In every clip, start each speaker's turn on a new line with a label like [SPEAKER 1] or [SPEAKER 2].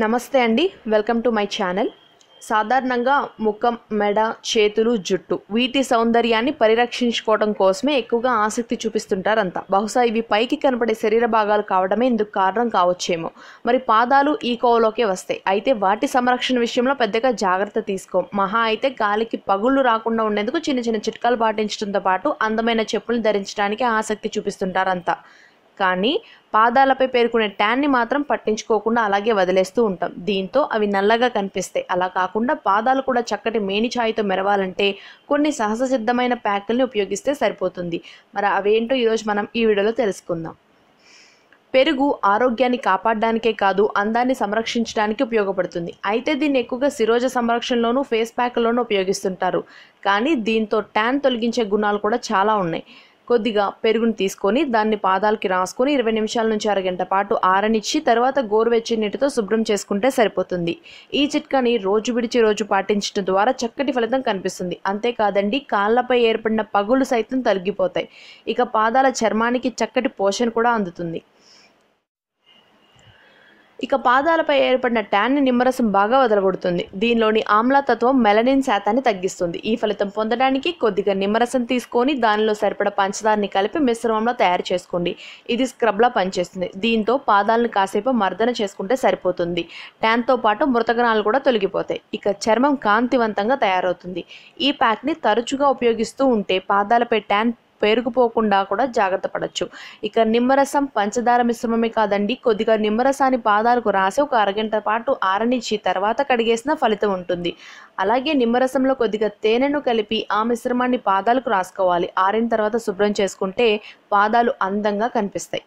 [SPEAKER 1] నమస్తే అండి welcome to my channel సాధారణంగా ముఖం మెడ చేతులు జుట్టు వీటి సౌందర్యాన్ని పరిరక్షించుకోవడం కోసమే ఎక్కువగా ఆసక్తి చూపిస్తుంటారంతా బహుశా ఇవి పైకి కనపడే శరీర భాగాలు కావడమే ఇందుకు కారణం కావచ్చేమో మరి పాదాలు ఈ కోవలోకే వస్తాయి అయితే వాటి సంరక్షణ విషయంలో పెద్దగా జాగ్రత్త తీసుకోం మహా అయితే గాలికి పగుళ్ళు రాకుండా ఉండేందుకు చిన్న చిన్న చిట్కాలు పాటించడంతో పాటు అందమైన చెప్పులు ధరించడానికి ఆసక్తి చూపిస్తుంటారంతా కానీ పాదాలపై పేరుకునే ట్యాన్ని మాత్రం పట్టించుకోకుండా అలాగే వదిలేస్తూ ఉంటాం దీంతో అవి నల్లగా కనిపిస్తాయి అలా కాకుండా పాదాలు కూడా చక్కటి మేని ఛాయితో మెరవాలంటే కొన్ని సహజ సిద్ధమైన ప్యాకుల్ని ఉపయోగిస్తే సరిపోతుంది మరి అవేంటో ఈరోజు మనం ఈ వీడియోలో తెలుసుకుందాం పెరుగు ఆరోగ్యాన్ని కాపాడడానికే కాదు అందాన్ని సంరక్షించడానికి ఉపయోగపడుతుంది అయితే దీన్ని ఎక్కువగా శిరోజ సంరక్షణలోనూ ఫేస్ ప్యాక్లోనూ ఉపయోగిస్తుంటారు కానీ దీంతో ట్యాన్ తొలగించే గుణాలు కూడా చాలా ఉన్నాయి కొద్దిగా పెరుగుని తీసుకొని దాన్ని పాదాలకి రాసుకొని ఇరవై నిమిషాల నుంచి అరగంట పాటు ఆరనిచ్చి తర్వాత గోరువెచ్చని నీటితో శుభ్రం చేసుకుంటే సరిపోతుంది ఈ చిట్కాని రోజు విడిచి రోజు పాటించడం ద్వారా చక్కటి ఫలితం కనిపిస్తుంది అంతేకాదండి కాళ్ళపై ఏర్పడిన పగులు సైతం తొలగిపోతాయి ఇక పాదాల చర్మానికి చక్కటి పోషణ కూడా అందుతుంది ఇక పాదాలపై ఏర్పడిన ట్యాన్ నిమ్మరసం బాగా వదలగొడుతుంది దీనిలోని ఆమ్లతత్వం మెలనిన్ శాతాన్ని తగ్గిస్తుంది ఈ ఫలితం పొందడానికి కొద్దిగా నిమ్మరసం తీసుకొని దానిలో సరిపడ పంచదారని కలిపి మిశ్రమంలో తయారు చేసుకోండి ఇది స్క్రబ్లా పనిచేస్తుంది దీంతో పాదాలను కాసేపు మర్దన చేసుకుంటే సరిపోతుంది ట్యాన్తో పాటు మృతకణాలు కూడా తొలగిపోతాయి ఇక చర్మం కాంతివంతంగా తయారవుతుంది ఈ ప్యాక్ని తరచుగా ఉపయోగిస్తూ ఉంటే పాదాలపై ట్యాన్ పేరుకుపోకుండా కూడా జాగ్రత్త పడవచ్చు ఇక నిమ్మరసం పంచదార మిశ్రమమే కాదండి కొద్దిగా నిమ్మరసాన్ని పాదాలకు రాసి ఒక అరగంట పాటు ఆరనిచ్చి తర్వాత కడిగేసిన ఫలితం ఉంటుంది అలాగే నిమ్మరసంలో కొద్దిగా తేనెను కలిపి ఆ మిశ్రమాన్ని పాదాలకు రాసుకోవాలి ఆరిన తర్వాత శుభ్రం చేసుకుంటే పాదాలు అందంగా కనిపిస్తాయి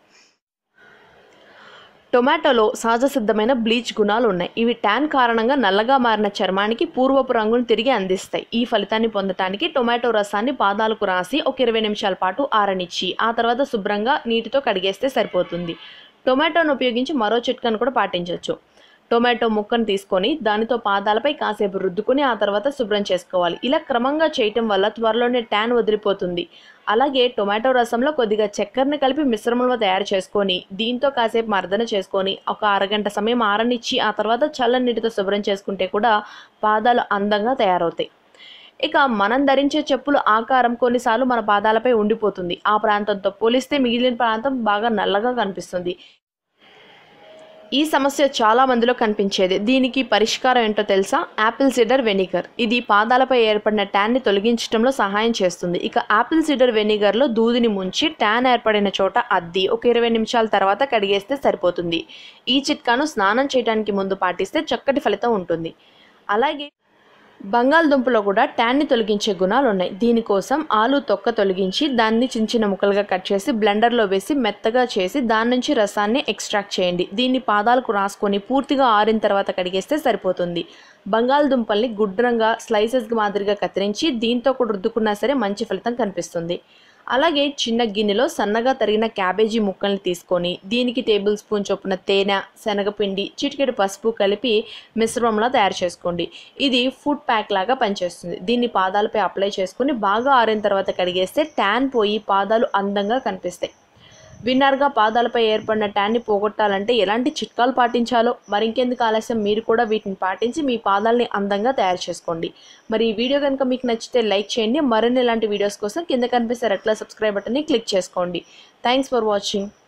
[SPEAKER 1] టొమాటోలో సహజ సిద్ధమైన బ్లీచ్ గుణాలు ఉన్నాయి ఇవి ట్యాన్ కారణంగా నల్లగా మారిన చర్మానికి పూర్వపు రంగును తిరిగి అందిస్తాయి ఈ ఫలితాన్ని పొందటానికి టొమాటో రసాన్ని పాదాలకు రాసి ఒక ఇరవై నిమిషాల పాటు ఆరనిచ్చి ఆ తర్వాత శుభ్రంగా నీటితో కడిగేస్తే సరిపోతుంది టొమాటోను ఉపయోగించి మరో చిట్కాను కూడా పాటించవచ్చు టొమాటో ముక్కను తీసుకొని దానితో పాదాలపై కాసేపు రుద్దుకొని ఆ తర్వాత శుభ్రం చేసుకోవాలి ఇలా క్రమంగా చేయటం వల్ల త్వరలోనే ట్యాన్ వదిలిపోతుంది అలాగే టొమాటో రసంలో కొద్దిగా చక్కెరని కలిపి మిశ్రమంలో తయారు చేసుకొని దీంతో కాసేపు మర్దన చేసుకొని ఒక అరగంట సమయం ఆరనిచ్చి ఆ తర్వాత చల్లని నీటితో శుభ్రం చేసుకుంటే కూడా పాదాలు అందంగా తయారవుతాయి ఇక మనం ధరించే చెప్పుల ఆకారం కొన్నిసార్లు మన పాదాలపై ఉండిపోతుంది ఆ ప్రాంతంతో పోలిస్తే మిగిలిన ప్రాంతం బాగా నల్లగా కనిపిస్తుంది ఈ సమస్య చాలా మందిలో కనిపించేది దీనికి పరిష్కారం ఏంటో తెలుసా యాపిల్ సిడర్ వెనిగర్ ఇది పాదాలపై ఏర్పడిన ట్యాన్ని తొలగించడంలో సహాయం చేస్తుంది ఇక యాపిల్ సిడర్ వెనిగర్లో దూదిని ముంచి ట్యాన్ ఏర్పడిన చోట అద్ది ఒక ఇరవై నిమిషాల తర్వాత కడిగేస్తే సరిపోతుంది ఈ చిట్కాను స్నానం చేయడానికి ముందు పాటిస్తే చక్కటి ఫలితం ఉంటుంది అలాగే బంగాళదుంపలో కూడా ట్యాన్ని తొలగించే గుణాలు ఉన్నాయి దీనికోసం ఆలు తొక్క తొలగించి దాన్ని చిన్న చిన్న ముక్కలుగా కట్ చేసి బ్లెండర్లో వేసి మెత్తగా చేసి దాని నుంచి రసాన్ని ఎక్స్ట్రాక్ట్ చేయండి దీన్ని పాదాలకు రాసుకొని పూర్తిగా ఆరిన తర్వాత కడిగేస్తే సరిపోతుంది బంగాళదుంపల్ని గుడ్రంగా స్లైసెస్ మాదిరిగా కత్తిరించి దీంతో కూడా రుద్దుకున్నా సరే మంచి ఫలితం కనిపిస్తుంది అలాగే చిన్న గిన్నెలో సన్నగా తరిగిన క్యాబేజీ ముక్కల్ని తీసుకొని దీనికి టేబుల్ స్పూన్ చొప్పున తేనె శనగపిండి చిటికెడు పసుపు కలిపి మిశ్రమంలా తయారు చేసుకోండి ఇది ఫుడ్ ప్యాక్ లాగా పనిచేస్తుంది దీన్ని పాదాలపై అప్లై చేసుకుని బాగా ఆరిన తర్వాత కడిగేస్తే ట్యాన్ పోయి పాదాలు అందంగా కనిపిస్తాయి విన్నర్గా పాదాలపై ఏర్పడిన ట్యాన్ని పోగొట్టాలంటే ఎలాంటి చిట్కాలు పాటించాలో మరింకెందుకు ఆలస్యం మీరు కూడా వీటిని పాటించి మీ పాదాలని అందంగా తయారు చేసుకోండి మరి ఈ వీడియో కనుక మీకు నచ్చితే లైక్ చేయండి మరిన్ని ఇలాంటి వీడియోస్ కోసం కింద కనిపిస్తే రెట్లా సబ్స్క్రైబ్ బటన్ని క్లిక్ చేసుకోండి థ్యాంక్స్ ఫర్ వాచింగ్